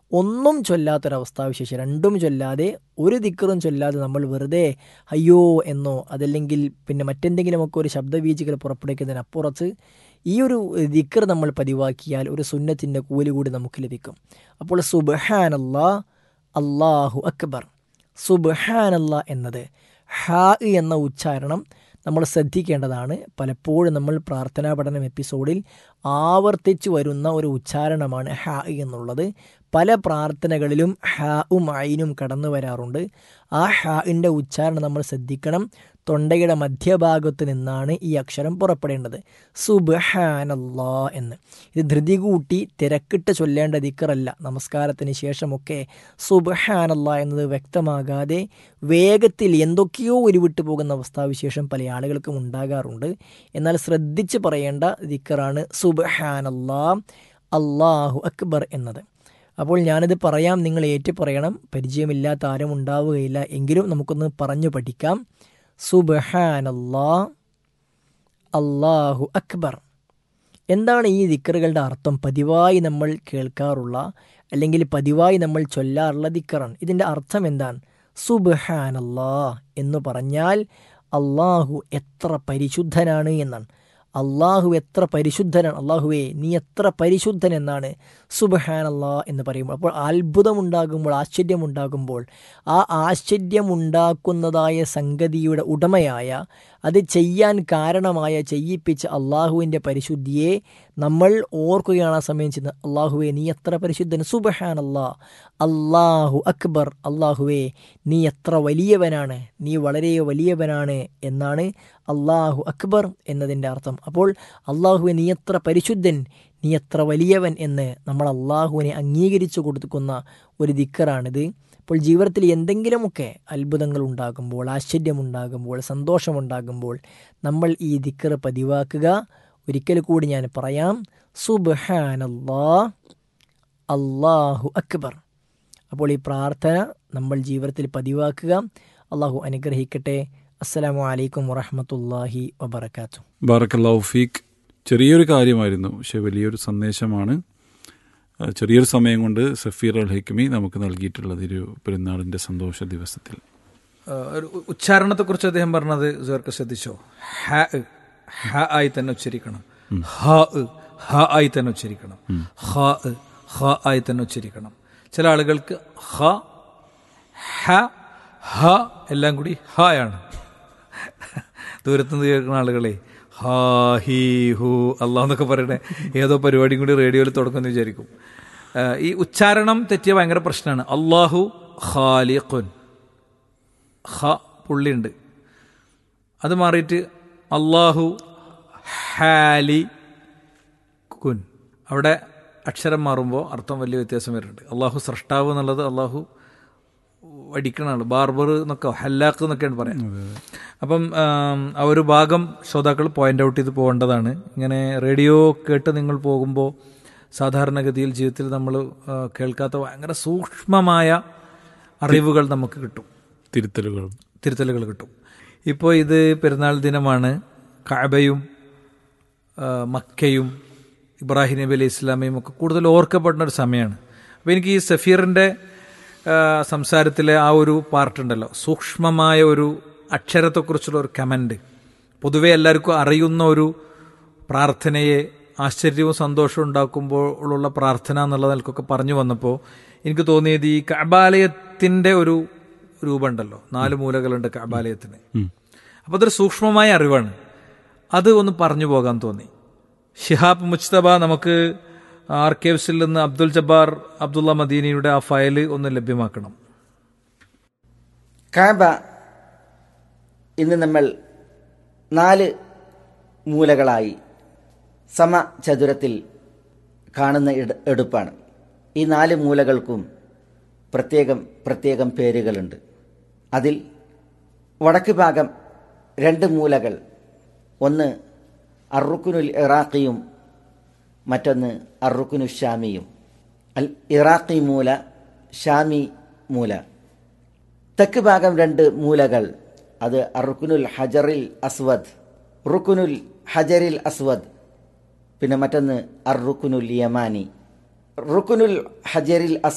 ഒന്നും ചൊല്ലാത്തൊരവസ്ഥാവിശേഷം രണ്ടും ചൊല്ലാതെ ഒരു ദിക്കറും ചൊല്ലാതെ നമ്മൾ വെറുതെ അയ്യോ എന്നോ അതല്ലെങ്കിൽ പിന്നെ മറ്റെന്തെങ്കിലുമൊക്കെ ഒരു ശബ്ദവീചികൾ പുറപ്പെടുവിക്കുന്നതിനപ്പുറത്ത് ഈ ഒരു ദിക്കർ നമ്മൾ പതിവാക്കിയാൽ ഒരു സുന്നത്തിൻ്റെ കൂലി കൂടി നമുക്ക് ലഭിക്കും അപ്പോൾ സുബഹാനല്ലാ അള്ളാഹു അക്ബർ സുബഹാനല്ല എന്നത് ഹാ എന്ന ഉച്ചാരണം നമ്മൾ ശ്രദ്ധിക്കേണ്ടതാണ് പലപ്പോഴും നമ്മൾ പ്രാർത്ഥനാ പഠനം എപ്പിസോഡിൽ ആവർത്തിച്ചു വരുന്ന ഒരു ഉച്ചാരണമാണ് ഹാ എന്നുള്ളത് പല പ്രാർത്ഥനകളിലും ഹാവും ഐനും കടന്നു വരാറുണ്ട് ആ ഹാഇൻ്റെ ഉച്ചാരണം നമ്മൾ ശ്രദ്ധിക്കണം തൊണ്ടയുടെ മധ്യഭാഗത്ത് നിന്നാണ് ഈ അക്ഷരം പുറപ്പെടേണ്ടത് സുബഹാനല്ലാ എന്ന് ഇത് ധൃതി കൂട്ടി തിരക്കിട്ട് ചൊല്ലേണ്ട ദിക്കറല്ല നമസ്കാരത്തിന് ശേഷമൊക്കെ സുബഹാനല്ലാ എന്നത് വ്യക്തമാകാതെ വേഗത്തിൽ എന്തൊക്കെയോ ഉരുവിട്ട് പോകുന്ന അവസ്ഥാവിശേഷം പല ആളുകൾക്കും ഉണ്ടാകാറുണ്ട് എന്നാൽ ശ്രദ്ധിച്ച് പറയേണ്ട ദിക്കറാണ് സുബഹാനല്ലാ അള്ളാഹു അക്ബർ എന്നത് അപ്പോൾ ഞാനിത് പറയാം നിങ്ങൾ ഏറ്റു പറയണം പരിചയമില്ലാത്ത ആരും ഉണ്ടാവുകയില്ല എങ്കിലും നമുക്കൊന്ന് പറഞ്ഞു പഠിക്കാം സുബഹാനല്ലാ അള്ളാഹു അക്ബർ എന്താണ് ഈ ദിക്കറുകളുടെ അർത്ഥം പതിവായി നമ്മൾ കേൾക്കാറുള്ള അല്ലെങ്കിൽ പതിവായി നമ്മൾ ചൊല്ലാറുള്ള ദിക്കറാണ് ഇതിൻ്റെ അർത്ഥം എന്താണ് സുബഹാനല്ലാ എന്ന് പറഞ്ഞാൽ അള്ളാഹു എത്ര പരിശുദ്ധനാണ് എന്നാണ് അള്ളാഹു എത്ര പരിശുദ്ധനാണ് അള്ളാഹുവേ നീ എത്ര പരിശുദ്ധൻ എന്നാണ് സുബഹാനല്ലാ എന്ന് പറയുമ്പോൾ അപ്പോൾ അത്ഭുതമുണ്ടാകുമ്പോൾ ആശ്ചര്യമുണ്ടാകുമ്പോൾ ആ ആശ്ചര്യമുണ്ടാക്കുന്നതായ സംഗതിയുടെ ഉടമയായ അത് ചെയ്യാൻ കാരണമായ ചെയ്യിപ്പിച്ച അള്ളാഹുവിൻ്റെ പരിശുദ്ധിയെ നമ്മൾ ഓർക്കുകയാണ് ആ സമയം ചെയ്യുന്നത് അള്ളാഹുവേ നീ എത്ര പരിശുദ്ധൻ സുബഹാനല്ലാ അള്ളാഹു അക്ബർ അള്ളാഹുവേ നീ എത്ര വലിയവനാണ് നീ വളരെ വലിയവനാണ് എന്നാണ് അള്ളാഹു അക്ബർ എന്നതിൻ്റെ അർത്ഥം അപ്പോൾ അള്ളാഹുവെ നീ എത്ര പരിശുദ്ധൻ നീ എത്ര വലിയവൻ എന്ന് നമ്മൾ അള്ളാഹുവിനെ അംഗീകരിച്ചു കൊടുക്കുന്ന ഒരു ദിക്കറാണിത് അപ്പോൾ ജീവിതത്തിൽ എന്തെങ്കിലുമൊക്കെ അത്ഭുതങ്ങൾ ഉണ്ടാകുമ്പോൾ ആശ്ചര്യമുണ്ടാകുമ്പോൾ സന്തോഷമുണ്ടാകുമ്പോൾ നമ്മൾ ഈ ദിക്കർ പതിവാക്കുക ഒരിക്കൽ കൂടി ഞാൻ പറയാം സുബഹാനല്ലാ അള്ളാഹു അക്ബർ അപ്പോൾ ഈ പ്രാർത്ഥന നമ്മൾ ജീവിതത്തിൽ പതിവാക്കുക അള്ളാഹു അനുഗ്രഹിക്കട്ടെ അസ്സലാമു അലൈക്കും വറഹമത്തല്ലാഹി വബർക്കാത്തു ബാറക്കല്ലാഹു ഫീക്ക് ചെറിയൊരു കാര്യമായിരുന്നു പക്ഷെ വലിയൊരു സന്ദേശമാണ് ആ, ചെറിയൊരു സമയം കൊണ്ട് സഫീർ അൽ ഹൈക്കമി നമുക്ക് നൽകിയിട്ടുള്ളത് ഒരു പെരുന്നാളിൻ്റെ സന്തോഷ ദിവസത്തിൽ ആ, ഒരു ഉച്ചാരണത്തെ കുറിച്ച് അദ്ദേഹം പറഞ്ഞത് സുഹൃക്ക് ശ്രദ്ധിച്ചോ ഹ ഹ ആയി തന്നെ ഉച്ചരിക്കണം ഹ ഹ ആയി തന്നെ ഉച്ചരിക്കണം ഹ ഹ ആയി തന്നെ ഉച്ചരിക്കണം ചില ആളുകൾക്ക് ഹ ഹ ഹ എല്ലാം കൂടി ഹ ആണ് ദൂരത്തുനിന്ന് കേൾക്കുന്ന ആളുകളെ ഹാ ഹീ ഹു അള്ളാഹ് എന്നൊക്കെ പറയണേ ഏതോ പരിപാടിയും കൂടി റേഡിയോയിൽ തുടക്കുമെന്ന് വിചാരിക്കും ആ, ഈ ഉച്ചാരണം തെറ്റിയ ഭയങ്കര പ്രശ്നമാണ് അള്ളാഹു ഖാലിഖുൻ ഹ പുള്ളിയുണ്ട് അത് മാറിയിട്ട് അള്ളാഹു ഹാലി കുൻ അവിടെ അക്ഷരം മാറുമ്പോൾ അർത്ഥം വലിയ വ്യത്യാസം വരുന്നുണ്ട് അള്ളാഹു സൃഷ്ടാവ് എന്നുള്ളത് അള്ളാഹു അടിക്കണ ആള് ബാർബർ എന്നൊക്കെ ഹല്ലാക്ക് എന്നൊക്കെയാണ് പറയാം അപ്പം ആം, ആ ഒരു ഭാഗം ശ്രോതാക്കൾ പോയിന്റ് ഔട്ട് ചെയ്ത് പോകേണ്ടതാണ് ഇങ്ങനെ റേഡിയോ കേട്ട് നിങ്ങൾ പോകുമ്പോൾ സാധാരണഗതിയിൽ ജീവിതത്തിൽ നമ്മൾ ആ, കേൾക്കാത്ത ഭയങ്കര സൂക്ഷ്മമായ അറിവുകൾ നമുക്ക് കിട്ടും തിരുത്തലുകളും തിരുത്തലുകൾ കിട്ടും ഇപ്പോൾ ഇത് പെരുന്നാൾ ദിനമാണ് കാബയും ആ, മക്കയും ഇബ്രാഹിം നബി അലൈഹി ഇസ്ലാമയും ഒക്കെ കൂടുതൽ ഓർക്കപ്പെടുന്ന ഒരു സമയമാണ് അപ്പോൾ എനിക്ക് ഈ സഫീറിൻ്റെ സംസാരത്തിലെ ആ ഒരു പാർട്ടുണ്ടല്ലോ സൂക്ഷ്മമായ ഒരു അക്ഷരത്തെക്കുറിച്ചുള്ള ഒരു കമൻറ്റ് പൊതുവെ എല്ലാവർക്കും അറിയുന്ന ഒരു പ്രാർത്ഥനയെ ആശ്ചര്യവും സന്തോഷവും ഉണ്ടാക്കുമ്പോഴുള്ള പ്രാർത്ഥന എന്നുള്ള നിലക്കൊക്കെ പറഞ്ഞു വന്നപ്പോൾ എനിക്ക് തോന്നിയത് ഈ കബാലയത്തിൻ്റെ ഒരു രൂപമുണ്ടല്ലോ നാല് മൂലകളുണ്ട് കബാലയത്തിന് അപ്പോൾ അതൊരു സൂക്ഷ്മമായ അറിവാണ് അത് ഒന്ന് പറഞ്ഞു പോകാൻ തോന്നി ഷിഹാബ് മുസ്തബ നമുക്ക് ആർക്കേവ്സിൽ നിന്ന് അബ്ദുൽ ജബ്ബാർ അബ്ദുള്ള മദീനയുടെ ആ ഫയല് ഒന്ന് ലഭ്യമാക്കണം കാബ ഇന്ന് നമ്മൾ നാല് മൂലകളായി സമചതുരത്തിൽ കാണുന്ന ഇട എടുപ്പാണ് ഈ നാല് മൂലകൾക്കും പ്രത്യേകം പ്രത്യേകം പേരുകളുണ്ട് അതിൽ വടക്ക് ഭാഗം രണ്ട് മൂലകൾ ഒന്ന് അറുക്കുനുൽ ഇറാഖിയും മറ്റൊന്ന് അറുക്കുനു ഷാമിയും അൽ ഇറാഖി മൂല ഷാമി മൂല തെക്ക് ഭാഗം രണ്ട് മൂലകൾ അത് റുക്കുനുൽ ഹജറിൽ അസ്വദ് റുക്കുനുൽ ഹജറിൽ അസ്വദ് പിന്നെ മറ്റൊന്ന് അർ റുക്കുനുൽ യമാനി റുക്കുനുൽ ഹജറിൽ